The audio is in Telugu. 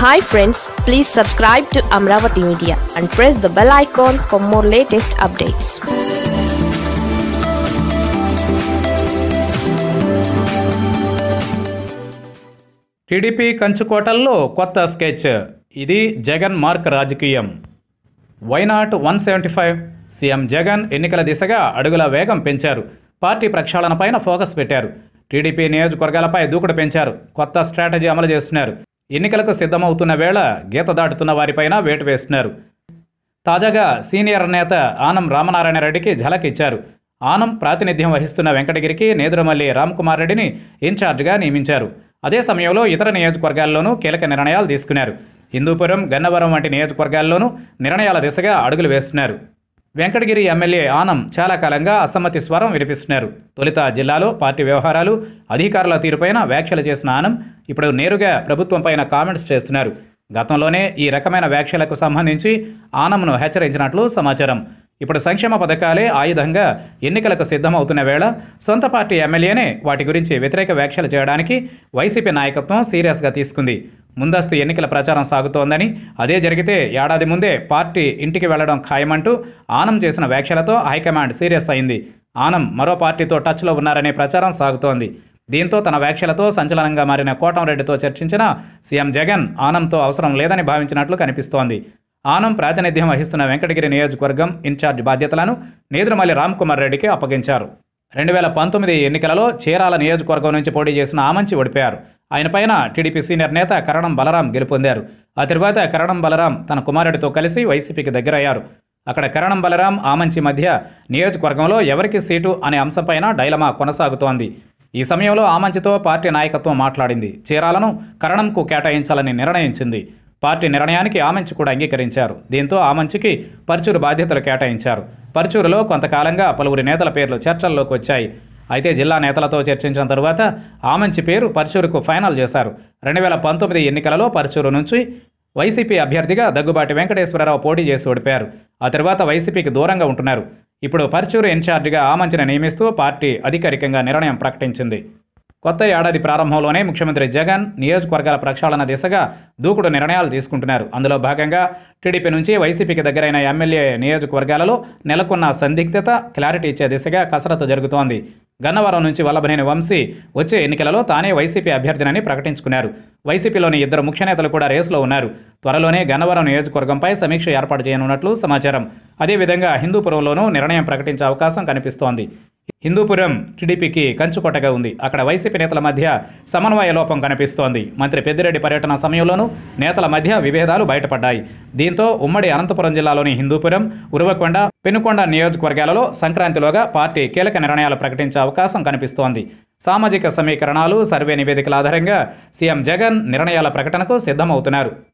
hi friends please subscribe to Amaravati media and press the bell icon for more latest updates TDP కంచుకోటల్లో కొత్త స్కెచ్ ఇది జగన్ మార్క్ రాజకీయం why not one seventy five CM Jagan ఎన్నికల దిశగా అడుగుల వేగం పెంచారు పార్టీ ప్రక్షాళనపైన ఫోకస్ పెట్టారు టీడీపీ నియోజకవర్గాలపై దూకుడు పెంచారు కొత్త స్ట్రాటజీ అమలు చేస్తున్నారు ఎన్నికలకు సిద్ధమవుతున్న వేళ గీత దాటుతున్న వారిపైన వేటు వేస్తున్నారు తాజాగా సీనియర్ నేత ఆనం రామనారాయణ రెడ్డికి ఝలక్ ఇచ్చారు ఆనం ప్రాతినిధ్యం వహిస్తున్న వెంకటగిరికి నేదురమల్లి రామ్కుమార్ రెడ్డిని ఇన్ఛార్జిగా నియమించారు అదే సమయంలో ఇతర నియోజకవర్గాల్లోనూ కీలక నిర్ణయాలు తీసుకున్నారు హిందూపురం గన్నవరం వంటి నియోజకవర్గాల్లోనూ నిర్ణయాల దిశగా అడుగులు వేస్తున్నారు వెంకటగిరి ఎమ్మెల్యే ఆనం చాలా కాలంగా అసమ్మతి స్వరం వినిపిస్తున్నారు తొలుత జిల్లాలో పార్టీ వ్యవహారాలు అధికారుల తీరుపైన వ్యాఖ్యలు చేసిన ఆనం ఇప్పుడు నేరుగా ప్రభుత్వంపైన కామెంట్స్ చేస్తున్నారు గతంలోనే ఈ రకమైన వ్యాఖ్యలకు సంబంధించి ఆనంను హెచ్చరించినట్లు సమాచారం ఇప్పుడు సంక్షేమ పథకాలే ఆయుధంగా ఎన్నికలకు సిద్ధమవుతున్న వేళ సొంత పార్టీ ఎమ్మెల్యేనే వాటి గురించి వ్యతిరేక వ్యాఖ్యలు చేయడానికి వైసీపీ నాయకత్వం సీరియస్గా తీసుకుంది ముందస్తు ఎన్నికల ప్రచారం సాగుతోందని అదే జరిగితే ఏడాది ముందే పార్టీ ఇంటికి వెళ్లడం ఖాయమంటూ ఆనం చేసిన వ్యాఖ్యలతో హైకమాండ్ సీరియస్ అయింది ఆనం మరో పార్టీతో టచ్లో ఉన్నారనే ప్రచారం సాగుతోంది దీంతో తన వ్యాఖ్యలతో సంచలనంగా మారిన కోటంరెడ్డితో చర్చించిన సీఎం జగన్ ఆనంతో అవసరం లేదని భావించినట్లు కనిపిస్తోంది ఆనం ప్రాతినిధ్యం వహిస్తున్న వెంకటగిరి నియోజకవర్గం ఇన్ఛార్జ్ బాధ్యతలను నేదురుమల్లి రామ్కుమార్ రెడ్డికి అప్పగించారు రెండు వేల పంతొమ్మిది ఎన్నికలలో చీరాల నియోజకవర్గం నుంచి పోటీ చేసిన ఆమంచి ఓడిపోయారు ఆయన పైన టీడీపీ సీనియర్ నేత కరణం బలరాం గెలుపొందారు ఆ తర్వాత కరణం బలరాం తన కుమారుడితో కలిసి వైసీపీకి దగ్గరయ్యారు అక్కడ కరణం బలరాం ఆమంచి మధ్య నియోజకవర్గంలో ఎవరికి సీటు అనే అంశంపైన డైలమా కొనసాగుతోంది ఈ సమయంలో ఆమంచితో పార్టీ నాయకత్వం మాట్లాడింది చీరాలను కరణంకు కేటాయించాలని నిర్ణయించింది పార్టీ నిర్ణయానికి ఆమంచి కూడా అంగీకరించారు దీంతో ఆమంచికి పర్చూరు బాధ్యతలు కేటాయించారు పర్చూరులో కొంతకాలంగా పలువురి నేతల పేర్లు చర్చల్లోకి వచ్చాయి అయితే జిల్లా నేతలతో చర్చించిన తరువాత ఆమంచి పేరు పర్చూరుకు ఫైనల్ చేశారు రెండు వేల పంతొమ్మిది ఎన్నికలలో పర్చూరు నుంచి వైసీపీ అభ్యర్థిగా దగ్గుబాటి వెంకటేశ్వరరావు పోటీ చేసి ఓడిపారు ఆ తర్వాత వైసీపీకి దూరంగా ఉంటున్నారు ఇప్పుడు పర్చూరు ఇన్ఛార్జిగా ఆమంచిని నియమిస్తూ పార్టీ అధికారికంగా నిర్ణయం ప్రకటించింది కొత్త ఏడాది ప్రారంభంలోనే ముఖ్యమంత్రి జగన్ నియోజకవర్గాల ప్రక్షాళన దిశగా దూకుడు నిర్ణయాలు తీసుకుంటున్నారు అందులో భాగంగా టీడీపీ నుంచి వైసీపీకి దగ్గరైన ఎమ్మెల్యే నియోజకవర్గాలలో నెలకొన్న సందిగ్ధత క్లారిటీ ఇచ్చే దిశగా కసరత్తు జరుగుతోంది గన్నవరం నుంచి వల్లభనేని వంశీ వచ్చే ఎన్నికలలో తానే వైసీపీ అభ్యర్థినని ప్రకటించుకున్నారు వైసీపీలోని ఇద్దరు ముఖ్య నేతలు కూడా రేసులో ఉన్నారు త్వరలోనే గన్నవరం నియోజకవర్గంపై సమీక్ష ఏర్పాటు చేయనున్నట్లు సమాచారం అదేవిధంగా హిందూపురంలోనూ నిర్ణయం ప్రకటించే అవకాశం కనిపిస్తోంది హిందూపురం టీడీపీకి కంచుకొట్టగా ఉంది అక్కడ వైసీపీ నేతల మధ్య సమన్వయ లోపం కనిపిస్తోంది మంత్రి పెద్దిరెడ్డి పర్యటన సమయంలోనూ నేతల మధ్య విభేదాలు బయటపడ్డాయి దీంతో ఉమ్మడి అనంతపురం జిల్లాలోని హిందూపురం ఉరువకొండ పెనుకొండ నియోజకవర్గాలలో సంక్రాంతిలోగా పార్టీ కీలక నిర్ణయాలు ప్రకటించే అవకాశం కనిపిస్తోంది సామాజిక సమీకరణాలు సర్వే నివేదికల ఆధారంగా సీఎం జగన్ నిర్ణయాల ప్రకటనకు సిద్ధమవుతున్నారు